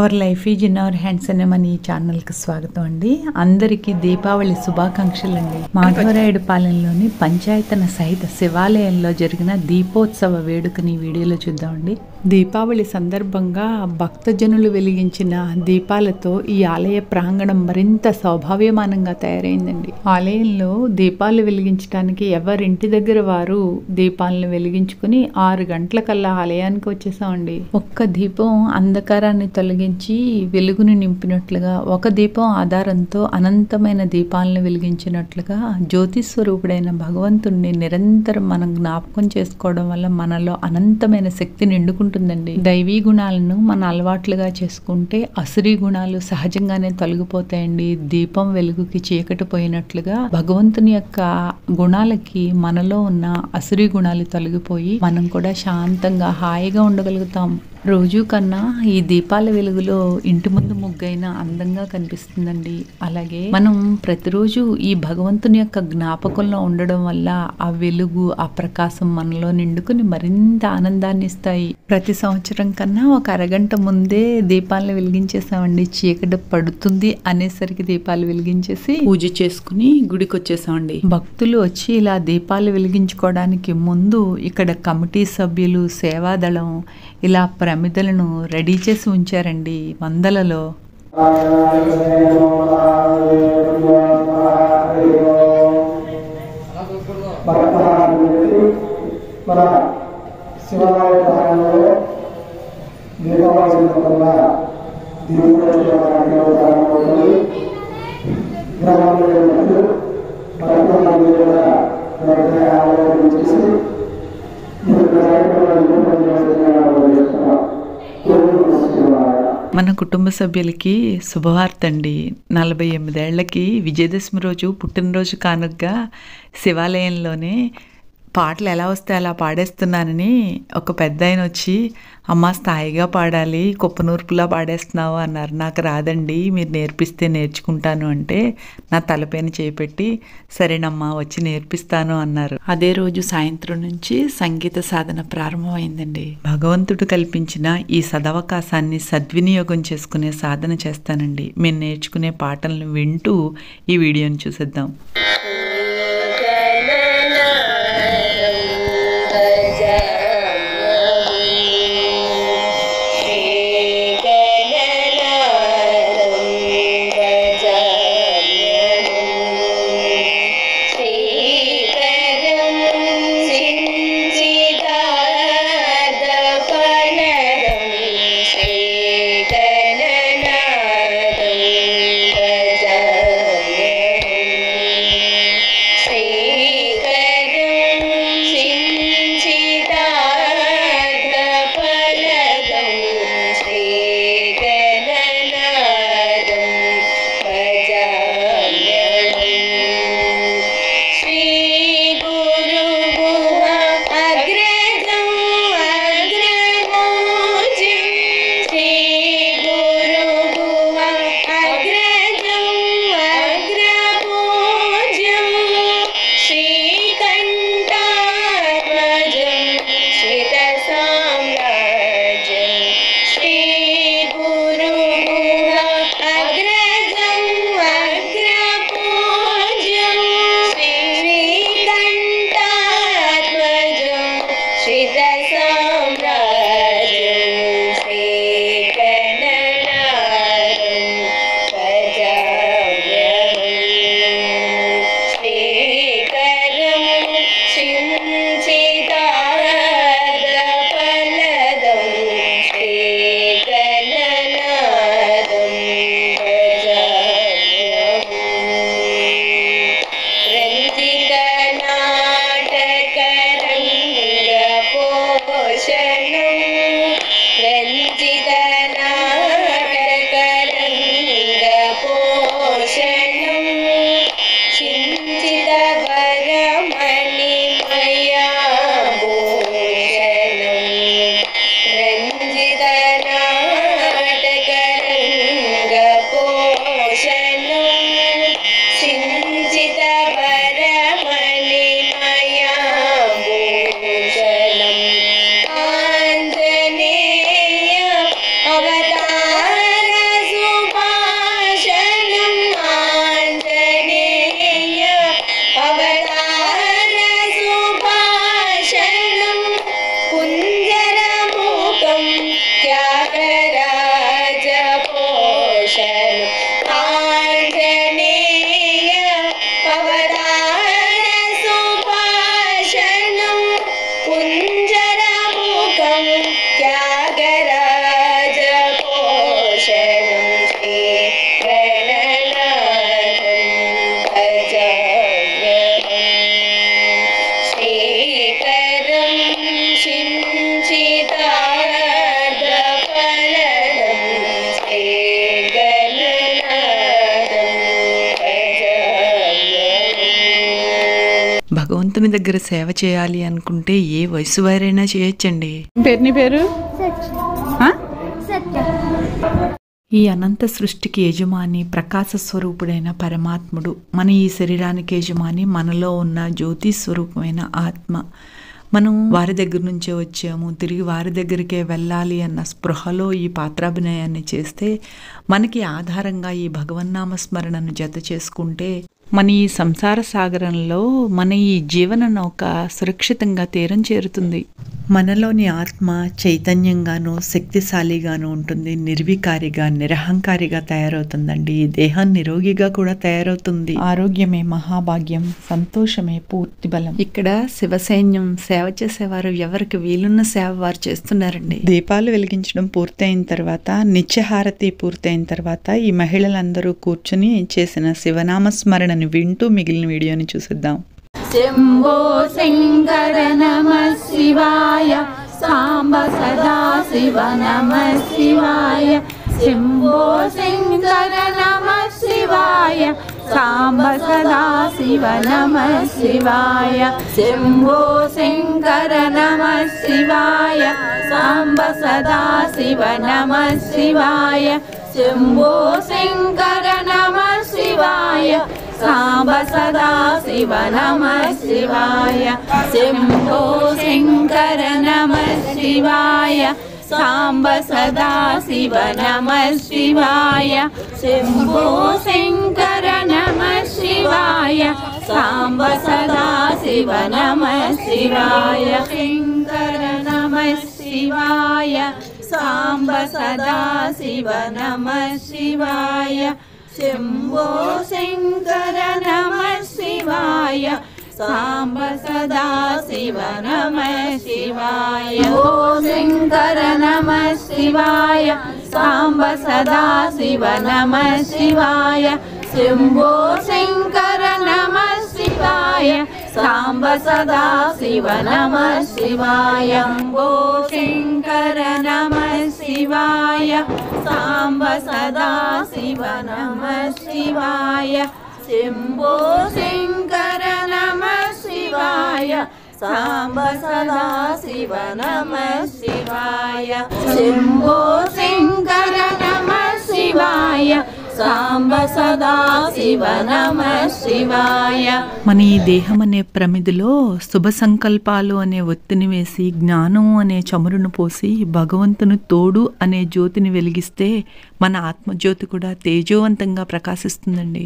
Hour life is in our hands అనే మన ఈ ఛానల్ కి స్వాగతం అండి అందరికీ దీపావళి శుభాకాంక్షలు అండి మాధవరాయుడు పాలెంలోని పంచాయతన సహిత శివాలయంలో జరిగిన దీపోత్సవ వేడుకని ఈ వీడియోలో చూద్దామండి దీపావళి సందర్భంగా భక్తజనులు వెలిగించిన దీపాలతో ఈ ఆలయ ప్రాంగణం మరింత సౌభావ్యమానంగా తయారైందండి ఆలయంలో దీపాలు వెలిగించడానికి ఎవరింటి దగ్గర వారు దీపాలను వెలిగించుకుని ఆరు గంటలకల్లా ఆలయానికి వచ్చేసామండి ఒక్క దీపం అంధకారాన్ని తొలగించి వెలుగుని నింపినట్లుగా ఒక దీపం ఆధారంతో అనంతమైన దీపాలను వెలిగించినట్లుగా జ్యోతి స్వరూపుడైన భగవంతుణ్ణి నిరంతరం మనం జ్ఞాపకం చేసుకోవడం వల్ల మనలో అనంతమైన శక్తి నిండుకుంటుందండి దైవీ గుణాలను మన అలవాట్లుగా చేసుకుంటే అసురీ గుణాలు సహజంగానే తొలగిపోతాయండి దీపం వెలుగుకి చీకటి పోయినట్లుగా భగవంతుని యొక్క గుణాలకి మనలో ఉన్న అసురీ గుణాలు తొలగిపోయి మనం కూడా శాంతంగా హాయిగా ఉండగలుగుతాం రోజు కన్నా ఈ దీపాల వెలుగులో ఇంటి ముందు ముగ్గైనా అందంగా కనిపిస్తుందండి అలాగే మనం ప్రతిరోజు ఈ భగవంతుని యొక్క జ్ఞాపకంలో ఉండడం వల్ల ఆ వెలుగు ఆ ప్రకాశం మనలో నిండుకుని మరింత ఆనందాన్ని ఇస్తాయి ప్రతి సంవత్సరం కన్నా ఒక అరగంట ముందే దీపాలను వెలిగించేసామండి చీకటి పడుతుంది అనేసరికి దీపాలు వెలిగించేసి పూజ చేసుకుని గుడికి వచ్చేసామండి భక్తులు వచ్చి ఇలా దీపాలు వెలిగించుకోవడానికి ముందు ఇక్కడ కమిటీ సభ్యులు సేవాదళం ఇలా ప్రమిదలను రెడీ చేసి ఉంచారండి వందలలో భక్తహారతి మన శివాలయ ప్రాంగణంలో దీపావళి సందర్భంగా దీపోత్సవ కార్యక్రమం ప్రారంభమవుతుంది గ్రామంలో భక్తులు భక్తులందరూ కూడా వెంటనే ఆలోచన చేసి ఈ కార్యక్రమాన్ని రూపొందించడానికి ఆలోచిస్తున్నాం శివాలయ మన కుటుంబ సభ్యులకి శుభవార్త అండి నలభై ఎనిమిదేళ్లకి విజయదశమి రోజు పుట్టినరోజు కానుకగా శివాలయంలోనే పాటలు ఎలా వస్తే అలా పాడేస్తున్నానని ఒక పెద్ద ఆయన వచ్చి అమ్మ స్థాయిగా పాడాలి కుప్పనూర్పులా పాడేస్తున్నావు అన్నారు నాకు రాదండి మీరు నేర్పిస్తే నేర్చుకుంటాను అంటే నా తలపైన చేపెట్టి సరేనమ్మా వచ్చి నేర్పిస్తాను అన్నారు అదే రోజు సాయంత్రం నుంచి సంగీత సాధన ప్రారంభమైందండి భగవంతుడు కల్పించిన ఈ సదవకాశాన్ని సద్వినియోగం చేసుకునే సాధన చేస్తానండి మేము నేర్చుకునే పాటలను వింటూ ఈ వీడియోని చూసేద్దాం శ్రీగణనాథం భగవంతుని దగ్గర సేవ చేయాలి అనుకుంటే ఏ వయసు వారైనా చేయొచ్చండి పేరు నీ పేరు ఆ? ఈ అనంత సృష్టికి యజమాని ప్రకాశ స్వరూపుడైన పరమాత్ముడు మన ఈ శరీరానికి యజమాని మనలో ఉన్న జ్యోతి స్వరూపమైన ఆత్మ మనం వారి దగ్గర నుంచే వచ్చాము తిరిగి వారి దగ్గరికే వెళ్ళాలి అన్న స్పృహలో ఈ పాత్రాభినయాన్ని చేస్తే మనకి ఆధారంగా ఈ భగవన్నామ స్మరణను జత చేసుకుంటే మన ఈ సంసార సాగరంలో మన ఈ జీవన నౌక సురక్షితంగా తీరం చేరుతుంది మనలోని ఆత్మ చైతన్యంగాను శక్తిశాలిగాను ఉంటుంది నిర్వికారిగా నిరహంకారిగా తయారవుతుందండి ఈ దేహం నిరోగిగా కూడా తయారవుతుంది ఆరోగ్యమే మహాభాగ్యం సంతోషమే పూర్తి బలం ఇక్కడ శివసైన్యం సేవ చేసేవారు ఎవరికి వీలున్న సేవ వారు చేస్తున్నారండి దీపాలు వెలిగించడం పూర్తయిన తర్వాత నిత్యహారతి పూర్తయిన తర్వాత ఈ మహిళలందరూ కూర్చుని చేసిన శివనామ స్మరణని వింటూ మిగిలిన వీడియోని చూసిద్దాం శంభో శంకర నమ శివాయ సాంబ సదా శివ నమ శివాయ శంభో శంకర నమ శివాయ సాంబ సదా శివ నమ శివాయ శంభో శంకర నమ శివాయ సాంబ సదా శివ నమ శివాయ శంభో శంకర నమ శివాయ సాంబ సదా శివ నమ శివాయ శంభో శంకర నమ శివాయ సాంబ సదా శివ నమ శివాయ శంభో శంకర నమ శివాయ సాంబ సదా శివ నమ శివాయ శంకర నమ శివాయ సాంబ సదా శివ నమ శివాయ శంభో శంకర నమ శివాయ సాంబ సదా శివ నమ శివాయ ఓ శంకర నమ శివాయ సాంబ సదా శివ నమ శివాయ శంభో శంకర నమ శివాయ సాంబ సదా శివ నమ శివాయ శంభో శంకర నమ శివాయ సాంబ సదా శివ నమ శివాయ శంభో శంకర నమ శివాయ సాంబ సదా శివ నమ శివాయ శంభో శంకర నమ శివాయ సాంబ సదా శివ నమ శివాయ మన ఈ దేహం అనే ప్రమిదిలో శుభ సంకల్పాలు అనే ఒత్తిని వేసి జ్ఞానం అనే చమురును పోసి భగవంతుని తోడు అనే జ్యోతిని వెలిగిస్తే మన ఆత్మజ్యోతి కూడా తేజోవంతంగా ప్రకాశిస్తుందండి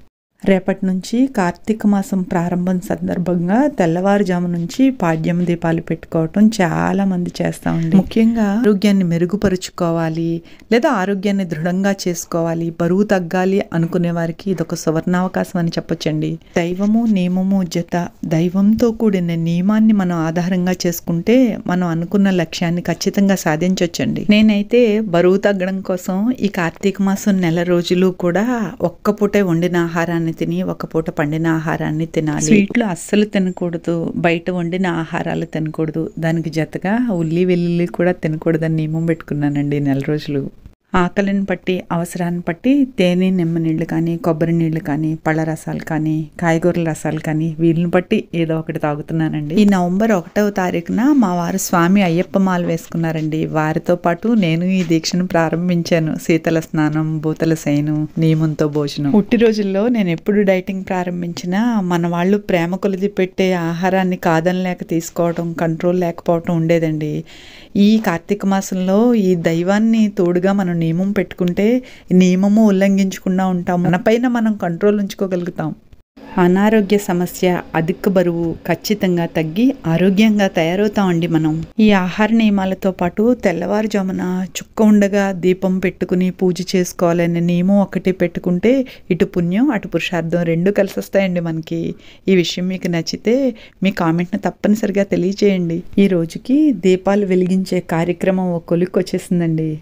రేపటి నుంచి కార్తీక మాసం ప్రారంభం సందర్భంగా తెల్లవారుజాము నుంచి పాడ్యం దీపాలు పెట్టుకోవటం చాలా మంది చేస్తామండి ముఖ్యంగా ఆరోగ్యాన్ని మెరుగుపరుచుకోవాలి లేదా ఆరోగ్యాన్ని దృఢంగా చేసుకోవాలి బరువు తగ్గాలి అనుకునే వారికి ఇదొక సువర్ణావకాశం అని చెప్పొచ్చండి దైవము నియమము జత దైవంతో కూడిన నియమాన్ని మనం ఆధారంగా చేసుకుంటే మనం అనుకున్న లక్ష్యాన్ని ఖచ్చితంగా సాధించవచ్చండి నేనైతే బరువు తగ్గడం కోసం ఈ కార్తీక మాసం నెల రోజులు కూడా ఒక్క పూటే వండిన ఆహారాన్ని తిని ఒక పూట పండిన ఆహారాన్ని తినాలి స్వీట్లు అస్సలు తినకూడదు బయట వండిన ఆహారాలు తినకూడదు దానికి జతగా ఉల్లి వెల్లుల్లి కూడా తినకూడదని నియమం పెట్టుకున్నానండి ఈ నెల రోజులు ఆకలిని బట్టి అవసరాన్ని బట్టి తేనె నిమ్మ నీళ్లు కానీ కొబ్బరి నీళ్లు కానీ పళ్ళ రసాలు కానీ కాయగూరల రసాలు కానీ వీళ్ళని బట్టి ఏదో ఒకటి తాగుతున్నానండి ఈ నవంబర్ ఒకటవ తారీఖున మా వారు స్వామి అయ్యప్ప మాల వేసుకున్నారండి వారితో పాటు నేను ఈ దీక్షను ప్రారంభించాను శీతల స్నానం భూతల శయనం నియమంతో భోజనం పుట్టి రోజుల్లో నేను ఎప్పుడు డైటింగ్ ప్రారంభించినా మన వాళ్ళు ప్రేమ కొలిది పెట్టే ఆహారాన్ని కాదనలేక తీసుకోవడం కంట్రోల్ లేకపోవడం ఉండేదండి ఈ కార్తీక మాసంలో ఈ దైవాన్ని తోడుగా మనం నియమం పెట్టుకుంటే ఈ నియమము ఉల్లంఘించకుండా ఉంటాం మనపైన మనం కంట్రోల్ ఉంచుకోగలుగుతాం అనారోగ్య సమస్య అధిక బరువు ఖచ్చితంగా తగ్గి ఆరోగ్యంగా తయారవుతామండి మనం ఈ ఆహార నియమాలతో పాటు తెల్లవారుజామున చుక్క ఉండగా దీపం పెట్టుకుని పూజ చేసుకోవాలనే నియమం ఒకటి పెట్టుకుంటే ఇటు పుణ్యం అటు పురుషార్థం రెండు కలిసి వస్తాయండి మనకి ఈ విషయం మీకు నచ్చితే మీ కామెంట్ను తప్పనిసరిగా తెలియజేయండి ఈ రోజుకి దీపాలు వెలిగించే కార్యక్రమం ఒక కొలిక్కి వచ్చేసిందండి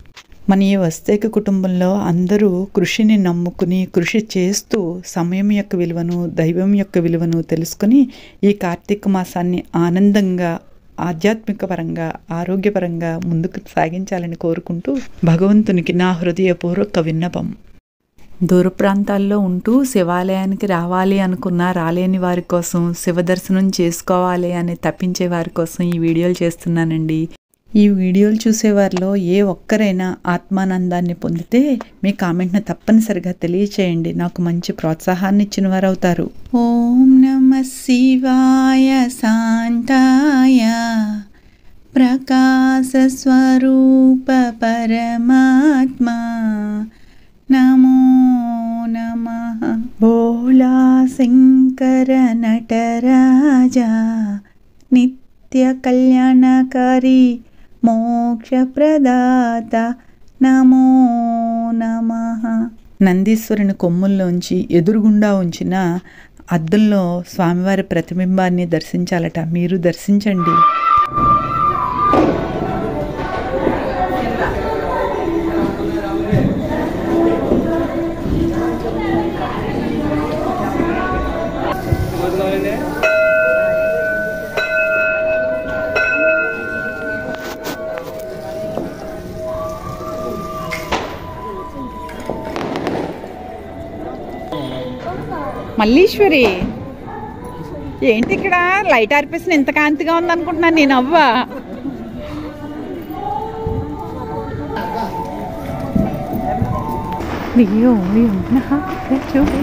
మన ఈ వస్తేక కుటుంబంలో అందరూ కృషిని నమ్ముకుని కృషి చేస్తూ సమయం యొక్క విలువను దైవం యొక్క విలువను తెలుసుకుని ఈ కార్తీక మాసాన్ని ఆనందంగా ఆధ్యాత్మిక పరంగా ఆరోగ్యపరంగా ముందుకు సాగించాలని కోరుకుంటూ భగవంతునికి నా హృదయపూర్వక విన్నపం దూర ప్రాంతాల్లో ఉంటూ శివాలయానికి రావాలి అనుకున్నా రాలేని వారి కోసం శివ దర్శనం చేసుకోవాలి అని తప్పించే వారి కోసం ఈ వీడియోలు చేస్తున్నానండి ఈ వీడియోలు చూసేవారిలో ఏ ఒక్కరైనా ఆత్మానందాన్ని పొందితే మీ కామెంట్ను తప్పనిసరిగా తెలియచేయండి నాకు మంచి ప్రోత్సాహాన్ని ఇచ్చిన వారు అవుతారు ఓం నమ శివాయ శాంతాయ ప్రకాశ స్వరూప పరమాత్మా నమో నమ భోళా శంకర నటరాజా నిత్య కళ్యాణకారి మోక్షప్రదాత నమో నమ నందీశ్వరుని కొమ్ముల్లోంచి ఎదురుగుండా ఉంచిన అద్దంలో స్వామివారి ప్రతిబింబాన్ని దర్శించాలట మీరు దర్శించండి మల్లీశ్వరి ఏంటి ఇక్కడ లైట్ ఆర్పేసిన ఇంత కాంతిగా ఉందనుకుంటున్నాను నేను అవ్వ అయ్యో అయ్యో నా చూడు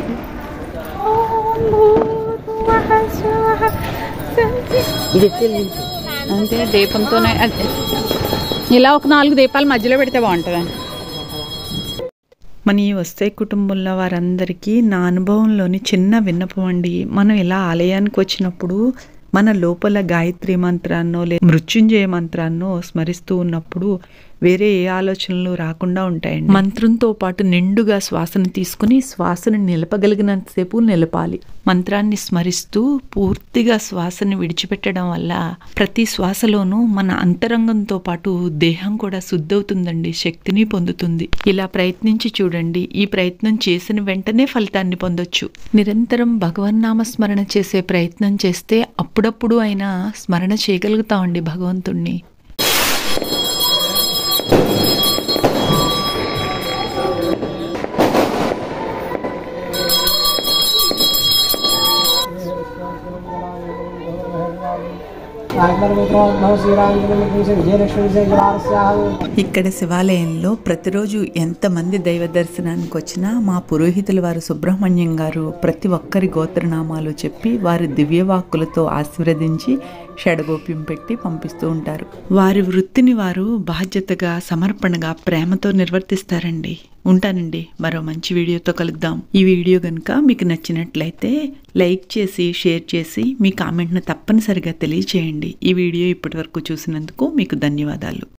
అంటే దీపంతోనే అదే. ఇలా ఒక నాలుగు దీపాలు మధ్యలో పెడితే బాగుంటుందండి మన ఈ వస్తే కుటుంబంలో వారందరికీ నా అనుభవంలోని చిన్న విన్నపం అండి మనం ఇలా ఆలయానికి వచ్చినప్పుడు మన లోపల గాయత్రి మంత్రాన్నో లే మృత్యుంజయ మంత్రాన్నో స్మరిస్తూ ఉన్నప్పుడు వేరే ఏ ఆలోచనలు రాకుండా ఉంటాయండి మంత్రంతో పాటు నిండుగా శ్వాసను తీసుకుని శ్వాసను నిలపగలిగినంతసేపు నిలపాలి మంత్రాన్ని స్మరిస్తూ పూర్తిగా శ్వాసని విడిచిపెట్టడం వల్ల ప్రతి శ్వాసలోనూ మన అంతరంగంతో పాటు దేహం కూడా శుద్ధవుతుందండి శక్తిని పొందుతుంది ఇలా ప్రయత్నించి చూడండి ఈ ప్రయత్నం చేసిన వెంటనే ఫలితాన్ని పొందొచ్చు నిరంతరం భగవన్నామ స్మరణ చేసే ప్రయత్నం చేస్తే అప్పుడప్పుడు అయినా స్మరణ చేయగలుగుతామండి భగవంతుణ్ణి ఇక్కడ శివాలయంలో ప్రతిరోజు ఎంతమంది దైవ దర్శనానికి వచ్చినా మా పురోహితుల వారు సుబ్రహ్మణ్యం గారు ప్రతి ఒక్కరి గోత్రనామాలు చెప్పి వారి దివ్యవాక్కులతో ఆశీర్వదించి షడగోప్యం పెట్టి పంపిస్తూ ఉంటారు వారి వృత్తిని వారు బాధ్యతగా సమర్పణగా ప్రేమతో నిర్వర్తిస్తారండి ఉంటానండి మరో మంచి వీడియోతో కలుద్దాం ఈ వీడియో కనుక మీకు నచ్చినట్లయితే లైక్ చేసి షేర్ చేసి మీ కామెంట్ను తప్పనిసరిగా తెలియచేయండి ఈ వీడియో ఇప్పటి వరకు చూసినందుకు మీకు ధన్యవాదాలు